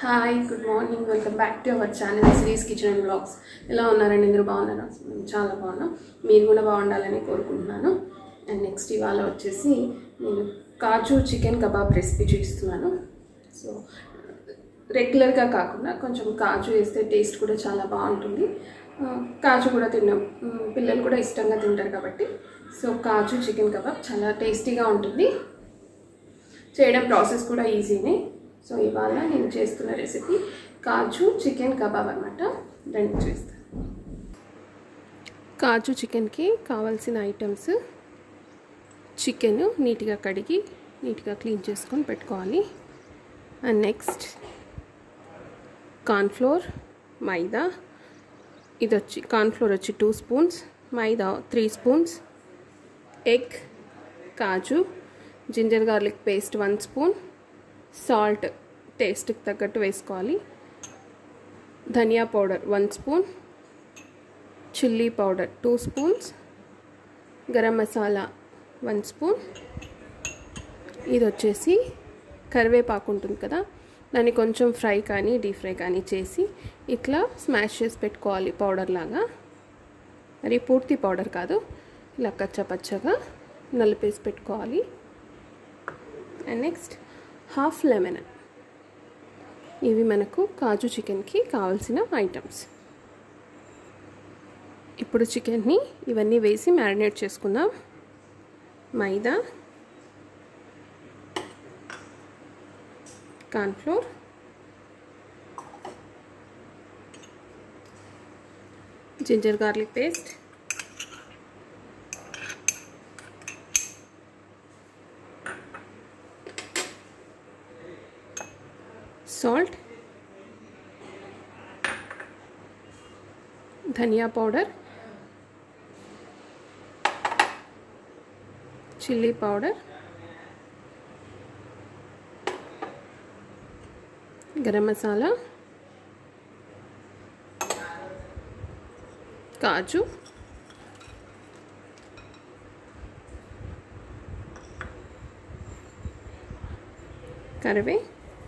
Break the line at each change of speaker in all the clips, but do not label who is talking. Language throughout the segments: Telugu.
hi good morning welcome back to our channel Sri's kitchen and blogs ఎలా ఉన్నారండి అందరూ బాగున్నారా మేము చాలా బాగున్నాం మీరు కూడా బాగుండాలని కోరుకుంటున్నాను అండ్ నెక్స్ట్ ఇవాళ వచ్చేసి నేను కాజు చికెన్ కబాబ్ రెసిపీ చూపిస్తున్నాను సో రెగ్యులర్గా కాకుండా కొంచెం కాజు వేస్తే టేస్ట్ కూడా చాలా బాగుంటుంది ఆ, కాజు కూడా తిన్నాం మ్, పిల్లలు కూడా ఇష్టంగా తింటారు కాబట్టి సో కాజు చికెన్ కబాబ్ చాలా టేస్టీగా ఉంటుంది చేయడం ప్రాసెస్ కూడా ఈజీనే సో ఇవాళ నేను చేస్తున్న రెసిపీ కాజు చికెన్ కబాబ్ అనమాట రెండు చేస్తాను కాజు చికెన్కి కావాల్సిన ఐటమ్స్ చికెన్ నీట్గా కడిగి నీట్గా క్లీన్ చేసుకొని పెట్టుకోవాలి అండ్ నెక్స్ట్ కార్న్ఫ్లోర్ మైదా ఇది వచ్చి కార్న్ఫ్లోర్ వచ్చి two spoons maida three spoons egg kaju ginger garlic paste one spoon salt టేస్ట్కి తగ్గట్టు వేసుకోవాలి dhaniya powder one spoon chilli powder two spoons garam masala one spoon ఇది వచ్చేసి కరివేపాకు ఉంటుంది కదా దాన్ని కొంచెం ఫ్రై కానీ డీప్ ఫ్రై కానీ చేసి ఇట్లా స్మాష్ చేసి పెట్టుకోవాలి పౌడర్ లాగా మరి పూర్తి పౌడర్ కాదు ఇలా కచ్చపచ్చగా నలిపేసి పెట్టుకోవాలి అండ్ నెక్స్ట్ హాఫ్ లెమన్ ఇవి మనకు కాజు చికెన్కి కావాల్సిన ఐటమ్స్ ఇప్పుడు చికెన్ని ఇవన్నీ వేసి మ్యారినేట్ చేసుకుందాం maida cornflour ginger garlic paste salt dhaniya powder chilli powder garam masala kaju కరివే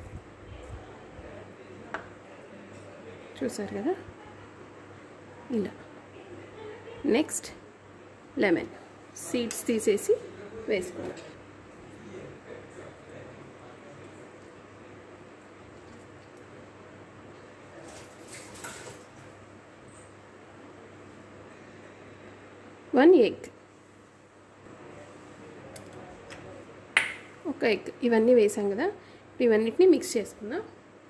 చూసారు కదా ఇలా నెక్స్ట్ లెమన్ సీడ్స్ తీసేసి వేసుకున్నాం వన్ ఎగ్ ఒక ఎగ్ ఇవన్నీ వేసాం కదా ఇవన్నిటిని మిక్స్ చేసుకుందాం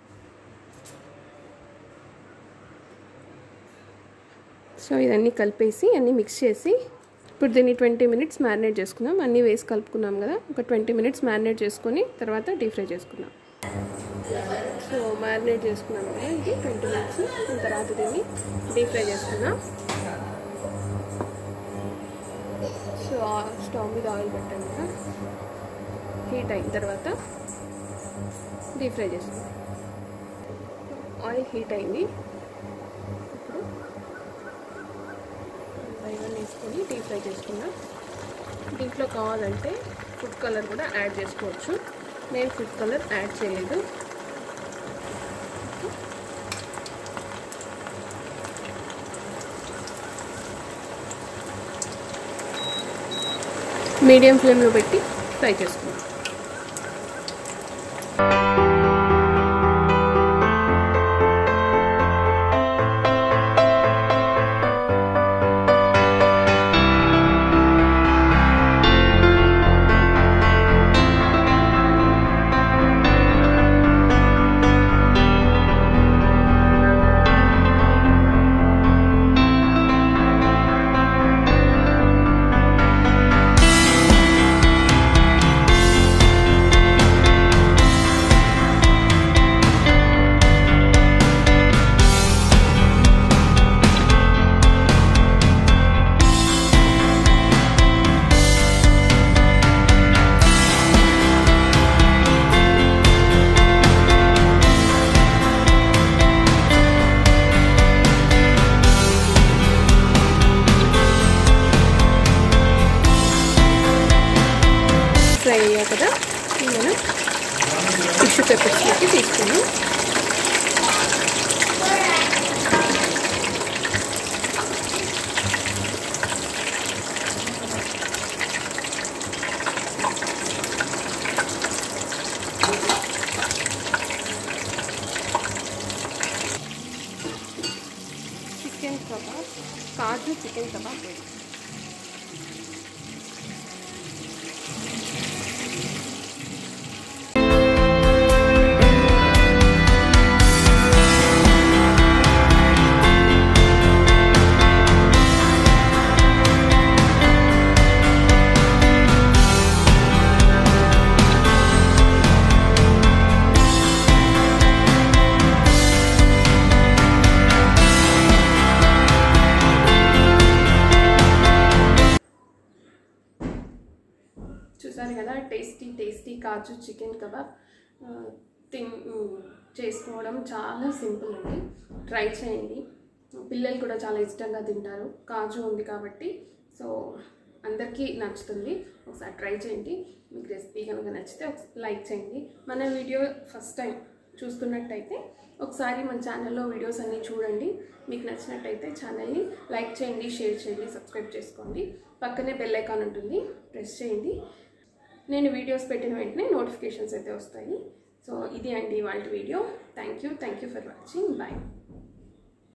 సో ఇవన్నీ కలిపేసి అన్నీ మిక్స్ చేసి ఇప్పుడు దీన్ని ట్వంటీ మినిట్స్ మ్యారినేట్ చేసుకుందాం అన్నీ వేసి కలుపుకున్నాం కదా ఒక ట్వంటీ మినిట్స్ మ్యారినేట్ చేసుకొని తర్వాత డీప్ ఫ్రై చేసుకుందాం సో మ్యారినేట్ చేసుకున్నాం కదా ఇది ట్వంటీ మినిట్స్ దాని తర్వాత దీన్ని డీప్ ఫ్రై చేసుకుందాం సో స్టవ్ మీద ఆయిల్ పెట్టాను కదా హీట్ అయిన తర్వాత డీప్ ఫ్రై చేసుకుందాం ఆయిల్ హీట్ అయింది ఇప్పుడు ఇవన్నీ వేసుకొని డీప్ ఫ్రై చేసుకున్నాం దీంట్లో కావాలంటే ఫుడ్ కలర్ కూడా యాడ్ చేసుకోవచ్చు నేను ఫుడ్ కలర్ యాడ్ చేయలేదు మీడియం ఫ్లేమ్లో పెట్టి ఫ్రై చేసుకున్నాం kebab kaju chicken kebab ready చూసారు కదా tasty tasty kaju chicken kebab ఆ, తిన్ చేసుకోవడం చాలా సింపుల్ అండి ట్రై చేయండి పిల్లలు కూడా చాలా ఇష్టంగా తింటారు కాజు ఉంది కాబట్టి సో అందరికీ నచ్చుతుంది ఒకసారి ట్రై చేయండి మీకు రెసిపీ కనుక నచ్చితే ఒకసారి లైక్ చేయండి మన వీడియో ఫస్ట్ టైం చూస్తున్నట్టయితే ఒకసారి మన ఛానల్లో వీడియోస్ అన్నీ చూడండి మీకు నచ్చినట్టయితే ఛానల్ని లైక్ చేయండి షేర్ చేయండి సబ్స్క్రైబ్ చేసుకోండి పక్కనే బెల్ ఐకాన్ ఉంటుంది ప్రెస్ చేయండి నేను వీడియోస్ పెట్టిన వెంటనే నోటిఫికేషన్స్ అయితే వస్తాయి సో ఇది అండి వాళ్ళ video thank you thank you for watching bye